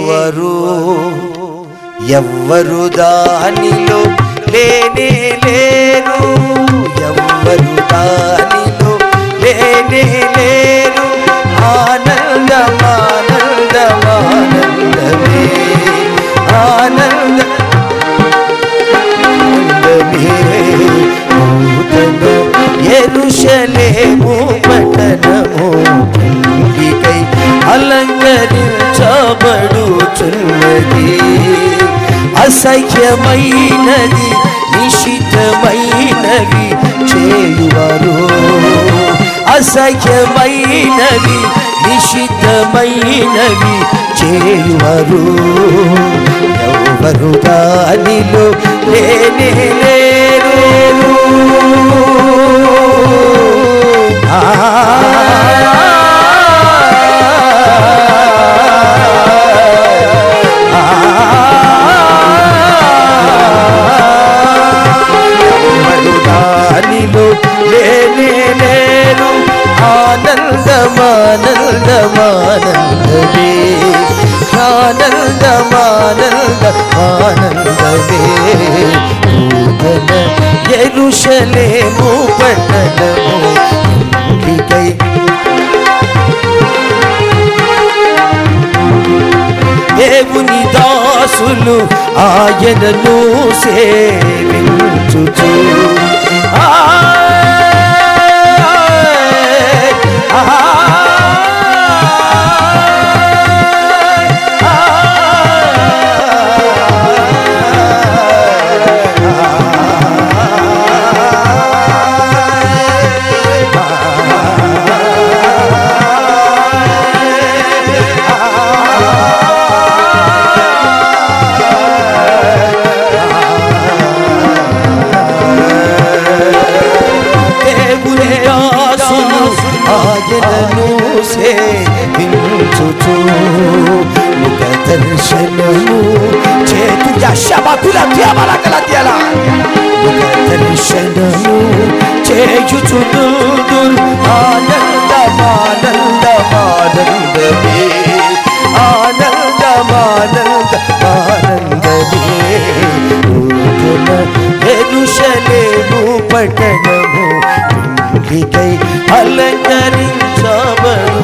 చేయువరు ఎవ్వరు దానిలో లేనే లేరు ఎవ్వరు దానిలో లేనే లేరు ఆనందమానందమానందమే ఆనంద నూతను ఎరుషలేము పట్టణము ఇంటికై అలంకరించబడుచున్నది అసహ్యమైనది నిషిద్ధమైనవి చేయువారు అసహ్యమైనవి నిషిద్ధమైనవి చేయువారు ఎవరు దానిలో లేనే లేరు ఆ ఎవరు దానిలో లేనే లేరు ఆనందమానందమానందమే ఆనందమానందమానందమే నూతన ఎరుషలేము పట్టణము ఇంటికై దేవుని దాసులు ఆయనను సేవించుచు ఆయ్, దేవుని దాసులు ఆయనను సేవించుచు ముఖ దర్శనము చేతు యశమకుల త్యమలకల త్యల ముఖ దర్శనము చేయుచును ఆనందమానందమానందమే ఆనందమానందమానందమే నూతన ఎరుషలేము పట్టణము ఇంటికై అలంకరించబడు